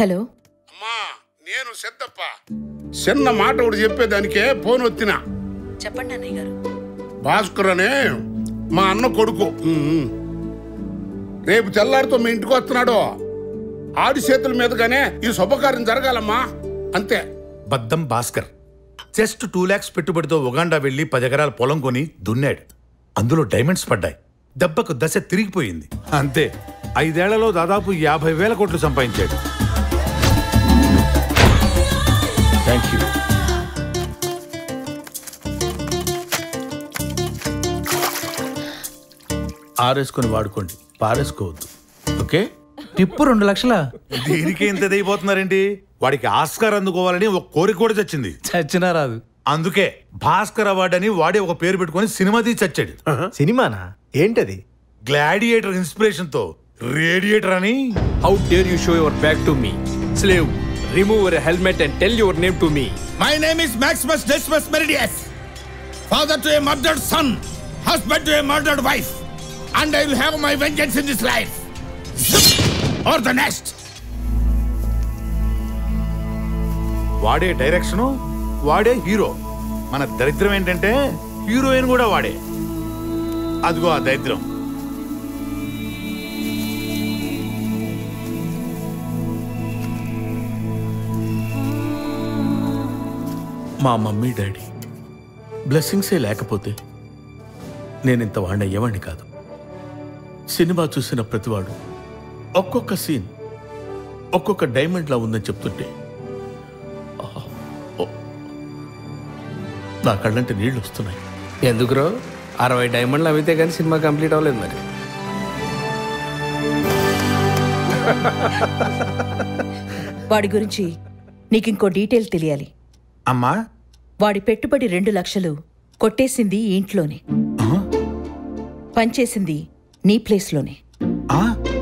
Hello అమ్మా నేను సిద్ధప్ప చిన్న మాట ఒకటి చెప్పేదానికే ఫోన్ వచ్చినా చెప్పండి అన్నయ్య గారు భాస్కర్ అనే మా అన్న కొడుకు ఉమ్. రేపు తెల్లారితో మీ ఇంటికి వస్తున్నాడు ఆడి చేతుల మీదుగానే ఈ శుభకార్యం జరగాలమ్మా అంతే బద్దం భాస్కర్ జస్ట్ టూ ల్యాక్స్ పెట్టుబడితో ఉగాండా వెళ్లి పది ఎకరాల పొలం కొని దున్నాడు అందులో డైమండ్స్ పడ్డాయి దెబ్బకు దశ తిరిగిపోయింది అంతే ఐదేళ్లలో దాదాపు యాభై వేల కోట్లు సంపాదించాడు థ్యాంక్ యూ ఆరేసుకొని వాడుకోండి పారేసుకోవద్దు ఓకే టిప్పు రెండు లక్షల దీనికి ఎంత అయిపోతున్నారేంటి వాడికి ఆస్కార్ అందుకోవాలని ఒక కోరిక కూడా చచ్చింది చచ్చినా రాదు అందుకే భాస్కర్ అవార్డు అని వాడే ఒక పేరు పెట్టుకొని సినిమా తీసి చచ్చాడు సినిమానా ఏంటది గ్లాడియేటర్ ఇన్స్పిరేషన్ తో రేడియేటర్ అని How dare you show your back to me? Slave, remove your helmet and tell your name to me. My name is Maximus Decimus Meridius, father to a murdered son, husband to a murdered wife, and I will have my vengeance in this life. Or the next. వాడే direction వాడే hero మన దరిద్రం ఏంటంటే heroine కూడా వాడే అదిగో ఆ దరిద్రం మా మమ్మీ డాడీ బ్లెస్సింగ్సే లేకపోతే నేను ఇంత వాడిన అయ్యేవాడిని కాదు సినిమా చూసిన ప్రతివాడు ఒక్కొక్క సీన్ ఒక్కొక్క డైమండ్లా ఉందని చెప్తుంటే ఆహా, ఓ, నా కళ్ళంటే నీళ్ళు వస్తున్నాయి ఎందుకురో అరవై డైమండ్లు అవితే కానీ సినిమా కంప్లీట్ అవ్వలేదు మరి వాడి గురించి నీకింకో డీటెయిల్ తెలియాలి అమ్మా వాడి పెట్టుబడి రెండు లక్షలు కొట్టేసింది ఈ ఇంట్లోనే పనిచేసింది నీ ప్లేస్లోనే ఆ?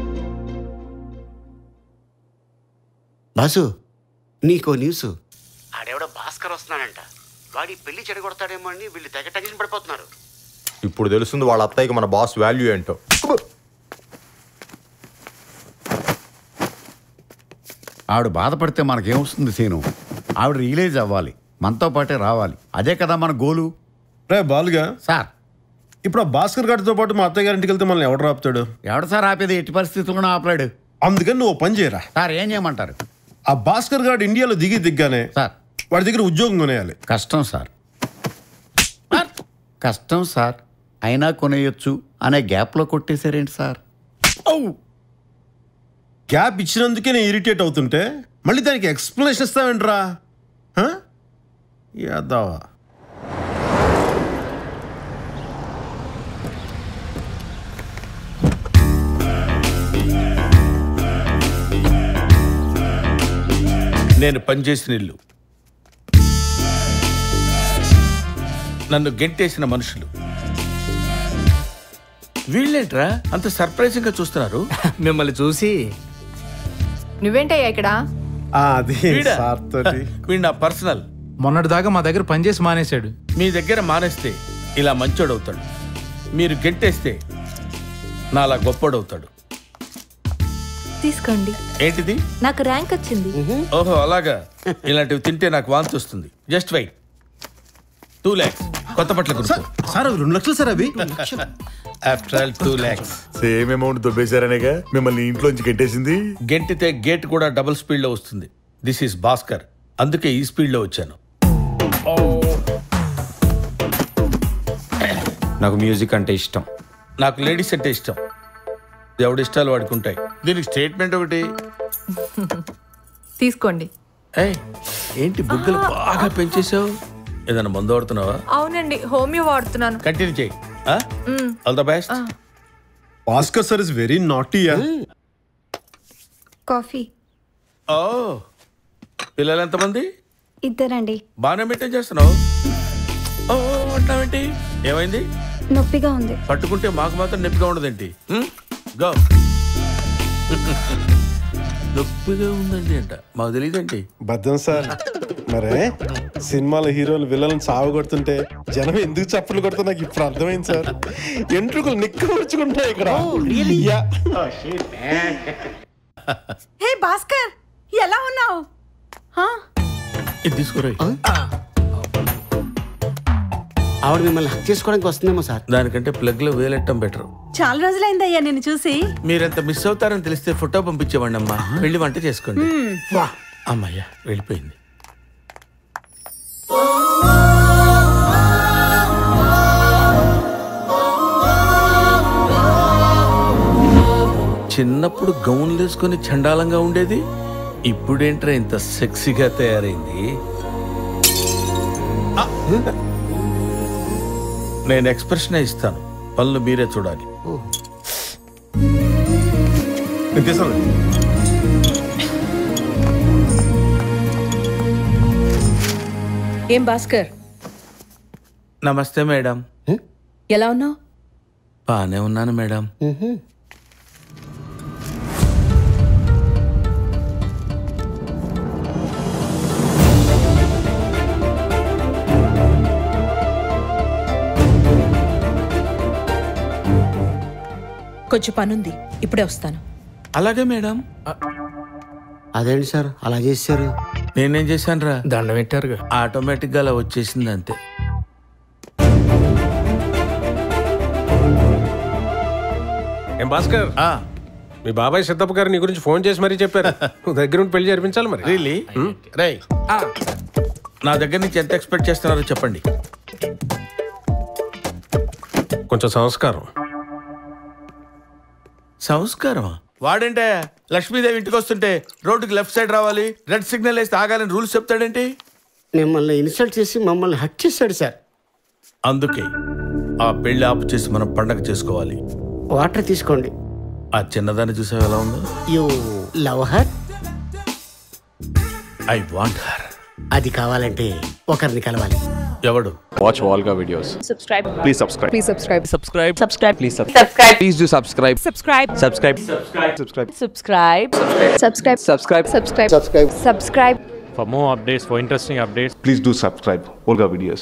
బాసు నీకో న్యూస్ ఆడెవడో భాస్కర్ వస్తున్నాడంట వాడి పెళ్లి చెడగొడతాడేమో అని వీళ్ళు తెగ టెన్షన్ పడిపోతున్నారు ఇప్పుడు తెలుస్తుంది వాళ్ళ అత్తయ్యకి మన బాస్ వాల్యూ ఏంటో ఆవిడ బాధపడితే మనకేమొస్తుంది సీను ఆవిడ రియలైజ్ అవ్వాలి మనతో పాటే రావాలి అదే కదా మన గోలు రే బాలుగా సార్ ఇప్పుడు ఆ భాస్కర్ గారితో పాటు మా అత్తయ్య గారింటికి వెళ్తే మనల్ని ఎవడు రాపుతాడు ఎవడ సార్ ఆపేది ఎట్టి పరిస్థితుల్లో ఆపలేడు అందుకని నువ్వు ఓ పని చేయరా సార్ ఏం చేయమంటారు ఆ భాస్కర్ గారు ఇండియాలో దిగి దిగ్గానే సార్ వాడి దగ్గర ఉద్యోగం కొనేయాలి కష్టం సార్ కష్టం సార్ అయినా కొనేయొచ్చు అనే గ్యాప్లో కొట్టేశారేంటి సార్ గ్యాప్ ఇచ్చినందుకే నేను ఇరిటేట్ అవుతుంటే మళ్ళీ దానికి ఎక్స్ప్లెనేషన్ ఇస్తావేంట్రా హ? యాదవా నేను పనిచేసిన ఇల్లు నన్ను గెంటేసిన మనుషులు వీళ్ళేంట్రా అంత సర్ప్రైజింగ్ గా చూస్తున్నారు మిమ్మల్ని చూసి నువ్వేంటయ్యా ఇక్కడ అది వీడా? సార్ తోటి వీడు నా పర్సనల్ మొన్నటిదాకా మా దగ్గర పనిచేసి మానేశాడు మీ దగ్గర మానేస్తే ఇలా మంచోడవుతాడు మీరు గెంటేస్తే నాలా గొప్పోడవుతాడు తీసుకోండి ఏంటిది నాకు ర్యాంక్ వచ్చింది ఓహో అలాగా ఇలాంటివి తింటే నాకు వాంతి వస్తుంది జస్ట్ వెయిట్ టూ ల్యాక్స్ కొత్త బట్టల సార్ గురించి సార్ అవి రెండు లక్షలు సార్ అవి after all two lakhs same amount దొబ్బేశారనేగా మిమ్మల్ని ఇంట్లోంచి కట్టేసింది గెంటితే గేట్ కూడా డబుల్ స్పీడ్ లో వస్తుంది దిస్ ఈస్ భాస్కర్ అందుకే ఈ స్పీడ్ లో వచ్చాను నాకు మ్యూజిక్ అంటే ఇష్టం నాకు లేడీస్ అంటే ఇష్టం ఎవడి ఇష్టాలు వాడుకుంటాయి దీనికి స్టేట్మెంట్ ఒకటి తీసుకోండి ఏయ్, ఏంటి బుగ్గలు బాగా పెంచేసావు ఏదైనా మందు వాడుతున్నావా అవునండి హోమియో వాడుతున్నాను కంటిన్యూ చేయి all the best Bhaskar sir is very నాటీయా కాఫీ ఓ పిల్లలు ఎంతమంది ఇద్దరండి బాగానే మెయింటైన్ చేస్తున్నావు ఓ అంటావేంటి ఏమైంది నొప్పిగా ఉంది పట్టుకుంటే మాకు మాత్రం నొప్పిగా ఉండదేంటి గో నొప్పిగా ఉందండి అంట మాకు తెలియదేంటి బద్దం సార్ మరే సినిమాల హీరోలు విలన్ సాగు కొడుతుంటే జనం ఎందుకు చప్పులు కొడుతా నాకు ఇప్పుడు అర్థమైంది సార్ ఎంట్రుకలు నిక్కబరుచుకుంటాయి ఇక్కడ యా. హే భాస్కర్ ఎలా ఉన్నావు హా? ఇది తీసుకురా ఆవిడ మిమ్మల్ని హక్ చేసుకోవడానికి వస్తుందేమో సార్ దానికంటే ప్లగ్ లో వేలెట్టం బెటర్ చాలా రోజులైందయ్యా నిన్ను చూసి మీరెంత మిస్ అవుతారని తెలిస్తే ఫోటో పంపించేవాడి అమ్మా వెళ్ళి వంట చేసుకోండి మ్మ్. అమ్మయ్యా వెళ్ళిపోయింది చిన్నప్పుడు గౌన్లు వేసుకొని చండాలంగా ఉండేది ఇప్పుడేంట్రా ఇంత సెక్సీగా తయారైంది ఆ! నేను ఎక్స్ప్రెషన్ ఇస్తాను పనులు మీరే చూడాలి ఏం భాస్కర్ నమస్తే మేడం ఎలా ఉన్నావు బానే ఉన్నాను మేడం కొంచెం పనుంది ఇప్పుడే వస్తాను అలాగే మేడం అదేంటి సార్ అలా చేశారు నేనేం చేశాను రా దండం పెట్టారుగా ఆటోమేటిక్ గా అలా వచ్చేసింది అంతే ఏం భాస్కర్ మీ బాబాయ్ సిద్ధప్ప గారు నీ గురించి ఫోన్ చేసి మరీ చెప్పారు నువ్వు దగ్గర ఉండి పెళ్లి జరిపించాలి మరి రియలీ రై నా దగ్గర నుంచి ఎంత ఎక్స్పెక్ట్ చేస్తున్నారో చెప్పండి కొంచెం సంస్కారం సంస్కారం వాడంటే లక్ష్మీదేవి ఇంటికి వస్తుంటే రోడ్డుకి లెఫ్ట్ సైడ్ రావాలి రెడ్ సిగ్నల్ వేస్తే ఆగాలని రూల్స్ చెప్తాడేంటి మిమ్మల్ని ఇన్సల్ట్ చేసి మమ్మల్ని హక్ చేశాడు సార్ అందుకే ఆ పెళ్లి ఆపు చేసి మనం పండగ చేసుకోవాలి వాటర్ తీసుకోండి ఆ చిన్నదాన్ని చూసావు ఎలా ఉందో you love her I want her అది కావాలంటే ఒకరిని కలవాలి ఎవడు Watch Volga videos. Subscribe. Please subscribe. Please subscribe. Subscribe. Subscribe. Please sub- Subscribe. Please do subscribe. Subscribe. Subscribe. Subscribe. Subscribe. Subscribe. Subscribe. Subscribe. Subscribe. Subscribe. Subscribe. For more updates, for interesting updates, Please do subscribe. Volga videos.